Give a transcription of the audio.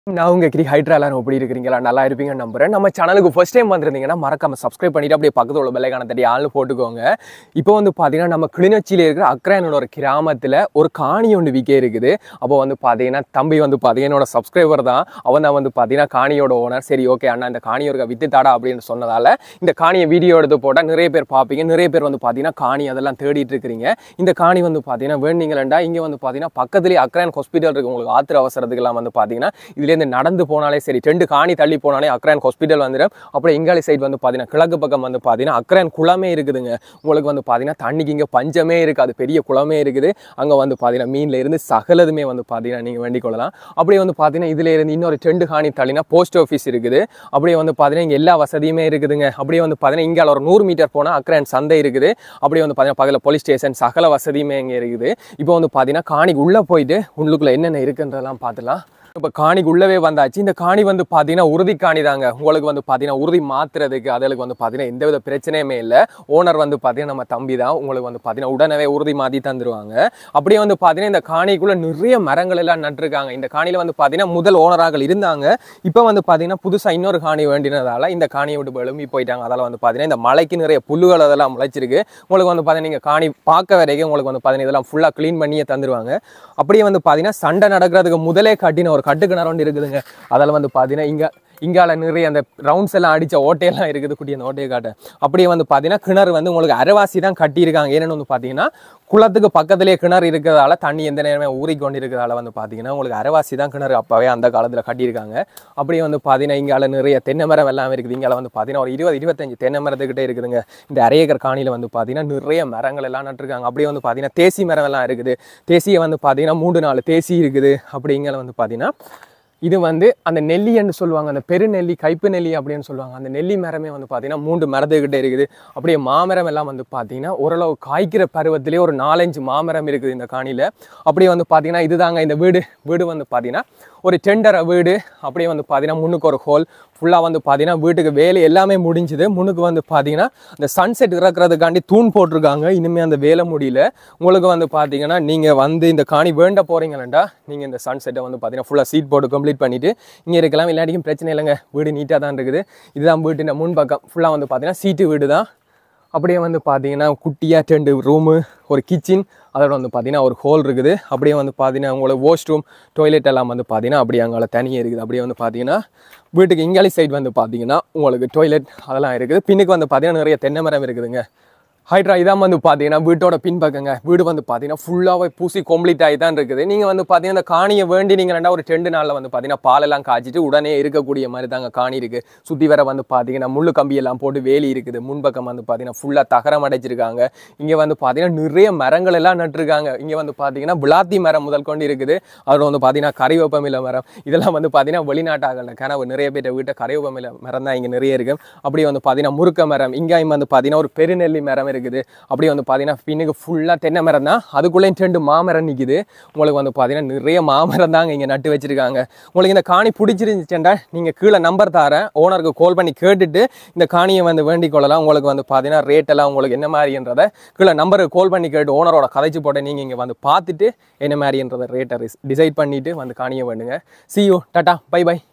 நான் உங்க கிரி ஹைட்ரா எல்லாரும் எப்படி இருக்கிறீங்களா நல்லா இருப்பீங்க நம்புறேன் நம்ம சேனலுக்கு ஃபர்ஸ்ட் டைம் வந்திருந்தீங்கன்னா மறக்காம சப்ஸ்கிரைப் பண்ணிட்டு அப்படியே பக்கத்துல உள்ள பெல்லைக்கான தட்டி ஆள்னு போட்டுக்கோங்க இப்போ வந்து பார்த்தீங்கன்னா நம்ம கிளிநொச்சியில் இருக்கிற அக்ரானோட ஒரு கிராமத்தில் ஒரு காணி ஒன்று விற்க இருக்குது அப்போ வந்து பார்த்தீங்கன்னா தம்பி வந்து பார்த்தீங்கன்னா என்னோட சப்ஸ்கிரைபர் தான் அவன் தான் வந்து பார்த்தீங்கன்னா காணியோட ஓனர் சரி ஓகே அண்ணா இந்த காணி ஒரு வித்து தாடா அப்படின்னு சொன்னதால இந்த காணியை வீடியோ எடுத்து போட்டால் நிறைய பேர் பார்ப்பீங்க நிறைய பேர் வந்து பார்த்தீங்கன்னா காணி அதெல்லாம் தேடிட்டு இருக்கிறீங்க இந்த காணி வந்து பார்த்தீங்கன்னா வேணுங்களேண்டா இங்கே வந்து பார்த்தீங்கன்னா பக்கத்துலேயே அக்ரான் ஹாஸ்பிட்டல் இருக்கு உங்களுக்கு ஆத்திர அவசரத்துக்கெல்லாம் வந்து பார்த்தீங்கன்னா இதுலேருந்து நடந்து போனாலே சரி ரெண்டு காணி தள்ளி போனாலே அக்ரான் ஹாஸ்பிட்டல் வந்துடும் அப்புறம் எங்காலி சைடு வந்து பார்த்தீங்கன்னா கிழக்கு பக்கம் வந்து பார்த்தீங்கன்னா அக்ரான் குளமே இருக்குதுங்க உங்களுக்கு வந்து பார்த்தீங்கன்னா தண்ணிக்கு இங்கே பஞ்சமே இருக்காது பெரிய குளமே இருக்குது அங்கே வந்து பார்த்தீங்கன்னா மீன்ல இருந்து சகலதுமே வந்து பார்த்தீங்கன்னா நீங்கள் வேண்டிக் கொள்ளலாம் அப்படியே வந்து பார்த்தீங்கன்னா இதுல இருந்து இன்னொரு ரெண்டு காணி தள்ளினா போஸ்ட் ஆஃபீஸ் இருக்குது அப்படியே வந்து பார்த்தீங்கன்னா இங்கே எல்லா வசதியுமே இருக்குதுங்க அப்படியே வந்து பார்த்தீங்கன்னா இங்கே ஒரு நூறு மீட்டர் போனால் அக்ரான் சந்தை இருக்குது அப்படியே வந்து பார்த்தீங்கன்னா பக்கத்தில் போலீஸ் ஸ்டேஷன் சகல வசதியுமே இங்கே இருக்குது இப்போ வந்து பார்த்தீங்கன்னா காணிக்கு உள்ளே போயிட்டு உள்ளுக்குள்ளே என்னென்ன இருக்குன்றதெல்லாம் பார்த்துலாம் இப்போ காணிக்கு உள்ளவே வந்தாச்சு இந்த காணி வந்து பார்த்தீங்கன்னா உறுதி காணி தாங்க உங்களுக்கு வந்து பார்த்தீங்கன்னா உறுதி மாத்துறதுக்கு அதுகளுக்கு வந்து பார்த்தீங்கன்னா எந்தவித பிரச்சனையுமே இல்லை ஓனர் வந்து பார்த்தீங்கன்னா நம்ம தம்பி தான் உங்களுக்கு வந்து பார்த்தீங்கன்னா உடனே உறுதி மாற்றி தந்துருவாங்க அப்படியே வந்து பார்த்தீங்கன்னா இந்த காணிக்குள்ள நிறைய மரங்கள் எல்லாம் நட்டிருக்காங்க இந்த காணியில் வந்து பார்த்தீங்கன்னா முதல் ஓனராக இருந்தாங்க இப்போ வந்து பார்த்தீங்கன்னா புதுசாக இன்னொரு காணி வேண்டினதால இந்த காணியை விட்டு எழும்பி போயிட்டாங்க அதெல்லாம் வந்து பார்த்தீங்கன்னா இந்த மலைக்கு நிறைய புல்லுகள் அதெல்லாம் முளைச்சிருக்கு உங்களுக்கு வந்து பார்த்தீங்கன்னா நீங்கள் காணி பார்க்க வரைக்கும் உங்களுக்கு வந்து பார்த்தீங்கன்னா இதெல்லாம் ஃபுல்லாக க்ளீன் பண்ணியே தந்துருவாங்க அப்படியே வந்து பார்த்தீங்கன்னா சண்டை நடக்கிறதுக்கு முதலே கட்டின ஒரு கட்டு கிணறு ஒன்று இருக்குதுங்க அதில் வந்து பார்த்தீங்கன்னா இங்கே இங்கால நிறைய அந்த ரவுண்ட்ஸ் எல்லாம் அடித்த ஓட்டையெல்லாம் இருக்குது குட்டி அந்த ஓட்டையை காட்ட அப்படியே வந்து பார்த்தீங்கன்னா கிணறு வந்து உங்களுக்கு அரைவாசி தான் கட்டியிருக்காங்க ஏன்னு வந்து பார்த்தீங்கன்னா குளத்துக்கு பக்கத்துலேயே கிணறு இருக்கிறதால தண்ணி எந்த நேரமே ஊறிக்கொண்டு இருக்கிறதால வந்து பார்த்தீங்கன்னா உங்களுக்கு அரைவாசி தான் கிணறு அப்போவே அந்த காலத்தில் கட்டியிருக்காங்க அப்படியே வந்து பார்த்தீங்கன்னா இங்கால நிறைய தென்னை மரம் எல்லாம் இருக்குது இங்கால வந்து பார்த்தீங்கன்னா ஒரு இருபது இருபத்தஞ்சு தென்னை மரத்துக்கிட்டே இருக்குதுங்க இந்த அரையேக்கர் காணியில் வந்து பார்த்தீங்கன்னா நிறைய மரங்கள் எல்லாம் நட்டுருக்காங்க அப்படியே வந்து பார்த்தீங்கன்னா தேசி மரம் எல்லாம் இருக்குது தேசியை வந்து பார்த்தீங்கன்னா மூன்று நாலு தேசி இருக்குது அப்படிங்கிற வந்து பார்த்தீங்கன்னா இது வந்து அந்த நெல்லின்னு சொல்லுவாங்க அந்த பெருநெல்லி கைப்பு நெல்லி அப்படின்னு சொல்லுவாங்க அந்த நெல்லி மரமே வந்து பார்த்தீங்கன்னா மூன்று மரத்துக்கிட்ட இருக்குது அப்படியே மாமரம் எல்லாம் வந்து பார்த்தீங்கன்னா ஓரளவு காய்க்கிற பருவத்திலே ஒரு நாலஞ்சு மாமரம் இருக்குது இந்த காணியில் அப்படியே வந்து பார்த்தீங்கன்னா இதுதாங்க இந்த வீடு வீடு வந்து பார்த்தீங்கன்னா ஒரு டெண்டரை வீடு அப்படியே வந்து பார்த்தீங்கன்னா முன்னுக்கு ஒரு ஹோல் ஃபுல்லாக வந்து பார்த்தீங்கன்னா வீட்டுக்கு வேலை எல்லாமே முடிஞ்சுது முன்னுக்கு வந்து பார்த்தீங்கன்னா இந்த சன்செட் இறக்குறதுக்காண்டி தூண் போட்டிருக்காங்க இனிமேல் அந்த வேலை முடியல உங்களுக்கு வந்து பார்த்தீங்கன்னா நீங்கள் வந்து இந்த காணி வேண்ட போகிறீங்களா நீங்கள் இந்த சன்செட்டை வந்து பார்த்தீங்கன்னா ஃபுல்லாக சீட் போட்டு கம்ப்ளீட் பண்ணிவிட்டு இங்கே இருக்கலாம் இல்லாட்டிக்கும் பிரச்சனை இல்லைங்க வீடு நீட்டாக தான் இருக்குது இதுதான் வீட்டு முன் பக்கம் ஃபுல்லாக வந்து பார்த்தீங்கன்னா சீட்டு வீடு தான் அப்படியே வந்து பார்த்தீங்கன்னா குட்டியாக ரெண்டு ரூமு ஒரு கிச்சன் அதோட வந்து பார்த்தீங்கன்னா ஒரு ஹோல் இருக்குது அப்படியே வந்து பார்த்தீங்கன்னா உங்களோட வாஷ் ரூம் டாய்லெட் எல்லாம் வந்து பார்த்தீங்கன்னா அப்படியே அங்கே தனியாக இருக்குது அப்படியே வந்து பார்த்தீங்கன்னா வீட்டுக்கு இங்காலி சைடு வந்து பார்த்தீங்கன்னா உங்களுக்கு டாய்லெட் அதெல்லாம் இருக்குது பின்னுக்கு வந்து பார்த்தீங்கன்னா நிறைய தென்னை மரம் இருக்குதுங்க ஹைட்ரா இதான் வந்து பார்த்தீங்கன்னா வீட்டோட பின்பக்கங்க வீடு வந்து பார்த்தீங்கன்னா ஃபுல்லாகவே பூசி கம்ப்ளீட் ஆகி தான் இருக்குது நீங்கள் வந்து பார்த்தீங்கன்னா இந்த காணியை வேண்டி நீங்கள் ரெண்டா ஒரு ரெண்டு நாளில் வந்து பார்த்தீங்கன்னா பாலெல்லாம் காய்ச்சிட்டு உடனே இருக்கக்கூடிய மாதிரி தாங்க காணி இருக்குது சுற்றி வர வந்து பார்த்தீங்கன்னா முள்ளு கம்பியெல்லாம் போட்டு வேலி இருக்குது முன்பக்கம் வந்து பார்த்தீங்கன்னா ஃபுல்லாக தகரம் அடைச்சிருக்காங்க இங்கே வந்து பார்த்தீங்கன்னா நிறைய மரங்கள் எல்லாம் நட்டுருக்காங்க இங்கே வந்து பார்த்தீங்கன்னா விளாத்தி மரம் முதல் கொண்டு இருக்குது அதோட வந்து பார்த்தீங்கன்னா கறிவேப்பமில்ல மரம் இதெல்லாம் வந்து பார்த்தீங்கன்னா வெளிநாட்டாகல கனவு நிறைய பேர் வீட்டை கறிவேப்பமில்ல மரம் தான் இங்கே நிறைய இருக்குது அப்படியே வந்து பார்த்தீங்கன்னா முருக்க மரம் இங்கேயும் வந்து பார்த்தீங்கன்னா ஒரு பெருநெல்லி மரம் இருக்குது அப்படியே வந்து பார்த்தீங்கன்னா பின்னுக்கு ஃபுல்லாக தென்னை மரம் தான் அதுக்குள்ளேயும் ரெண்டு மாமரம் நிற்கிது உங்களுக்கு வந்து பார்த்தீங்கன்னா நிறைய மாமரம் தாங்க இங்கே நட்டு வச்சிருக்காங்க உங்களுக்கு இந்த காணி பிடிச்சிருந்துச்சுட்டா நீங்கள் கீழே நம்பர் தரேன் ஓனருக்கு கால் பண்ணி கேட்டுட்டு இந்த காணியை வந்து வேண்டிக் கொள்ளலாம் உங்களுக்கு வந்து பார்த்தீங்கன்னா ரேட் எல்லாம் உங்களுக்கு என்ன மாதிரின்றதை கீழே நம்பருக்கு கால் பண்ணி கேட்டு ஓனரோட கதைச்சு போட்டு நீங்கள் இங்கே வந்து பார்த்துட்டு என்ன மாதிரின்றதை ரேட்டை டிசைட் பண்ணிவிட்டு வந்து காணியை வேண்டுங்க see you tata bye by